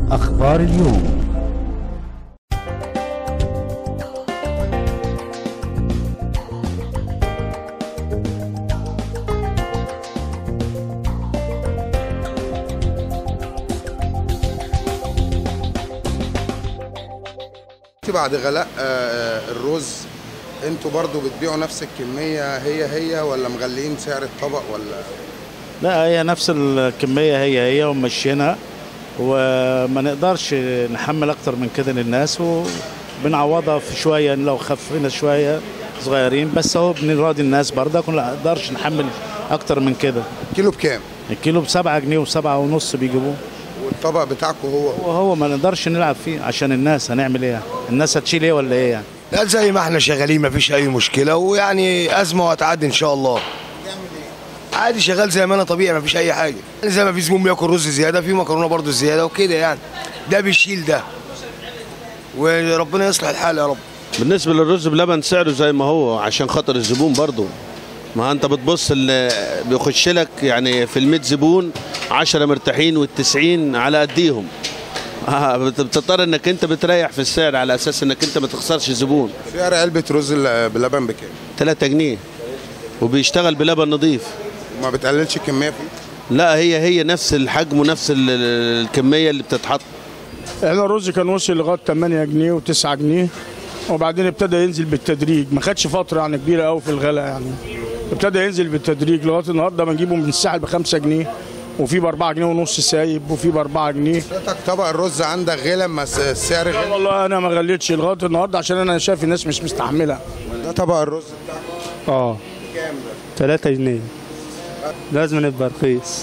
أخبار اليوم بعد غلاء آه، الرز انتوا برضو بتبيعوا نفس الكمية هي هي ولا مغلين سعر الطبق ولا لا هي نفس الكمية هي هي ومشينا وما نقدرش نحمل أكتر من كده للناس وبنعوضها في شوية لو خفينا شوية صغيرين بس هو بنراضي الناس برضك وما نقدرش نحمل أكتر من كده كيلو بكام الكيلو بسبعة جنيه وسبعة ونص بيجيبوه والطبق بتاعكم هو وهو ما نقدرش نلعب فيه عشان الناس هنعمل ايه يعني؟ الناس هتشيل ايه ولا ايه يعني لا زي ما احنا شغالين مفيش اي مشكله ويعني ازمه وهتعدي ان شاء الله عادي شغال زي ما انا طبيعي مفيش اي حاجه يعني زي ما في زبون بياكل رز زياده في مكرونه برضو زياده وكده يعني ده بيشيل ده وربنا يصلح الحال يا رب بالنسبه للرز بلبن سعره زي ما هو عشان خاطر الزبون برضه ما انت بتبص اللي بيخش لك يعني في ال زبون 10 مرتاحين وال90 على قديهم آه، بت- بتضطر انك انت بتريح في السعر على اساس انك انت ما تخسرش زبون سعر علبة رز ال- بلبن بكام 3 جنيه وبيشتغل بلبن نظيف ما بتقللش الكمية فيه لا هي هي نفس الحجم ونفس ال- ال- الكميه اللي بتتحط احنا الرز كان وصل لغايه 8 جنيه و9 جنيه وبعدين ابتدى ينزل بالتدريج ما خدش فتره يعني كبيره قوي في الغلاء يعني ابتدى ينزل بالتدريج لغايه النهارده بنجيبه من الساعه ب 5 جنيه وفي ب 4 جنيه ونص سايب وفي ب 4 جنيه حضرتك طبق الرز عندك غلى اما الس- السعر لا غلى والله انا ما غليتش لغايه النهارده عشان انا شايف الناس مش مستحمله ده طبق الرز بتاعك اه كام ده 3 جنيه لازم نبقى رخيص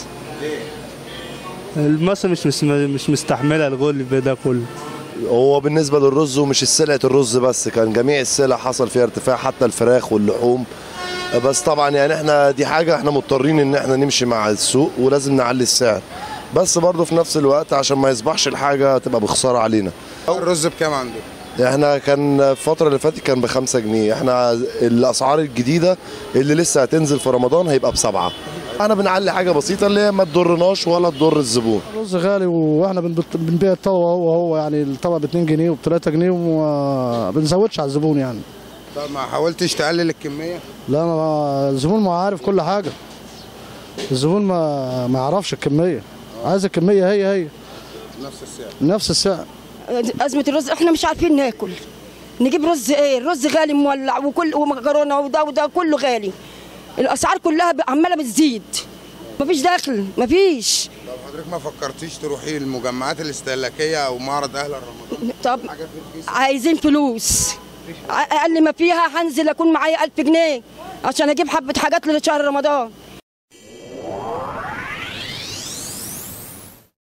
مصر مش مش مش مستحمله الغل ده كله هو بالنسبة للرز ومش سلعة الرز بس كان جميع السلع حصل فيها ارتفاع حتى الفراخ واللحوم بس طبعا يعني احنا دي حاجة احنا مضطرين ان احنا نمشي مع السوق ولازم نعلي السعر بس برضه في نفس الوقت عشان ما يصبحش الحاجة تبقى بخسارة علينا الرز بكام عندك احنا كان الفترة اللي فاتت كان بخمسة جنيه احنا الاسعار الجديدة اللي لسه هتنزل في رمضان هيبقى بسبعة احنا بنعلي حاجة بسيطة اللي هي ما تضرناش ولا تضر الزبون الرز غالي واحنا بنبت- بنبيع الطبق هو هو يعني الطبق ب 2 جنيه وب 3 جنيه وما بنزودش على الزبون يعني طب ما حاولتش تقلل الكمية لا ما الزبون ما عارف كل حاجه الزبون ما ما يعرفش الكميه عايز الكميه هي هي نفس السعر نفس السعر أزمة الرز احنا مش عارفين ناكل نجيب رز ايه الرز غالي مولع وكل ومكرونه وده وده كله غالي الاسعار كلها ب- عماله بتزيد مفيش دخل مفيش طب حضرتك ما فكرتيش تروحي المجمعات الاستهلاكية او معرض اهل رمضان طب عايزين فلوس ع- اقل ما فيها هنزل اكون معايا 1000 جنيه عشان اجيب حبه حاجات لشهر رمضان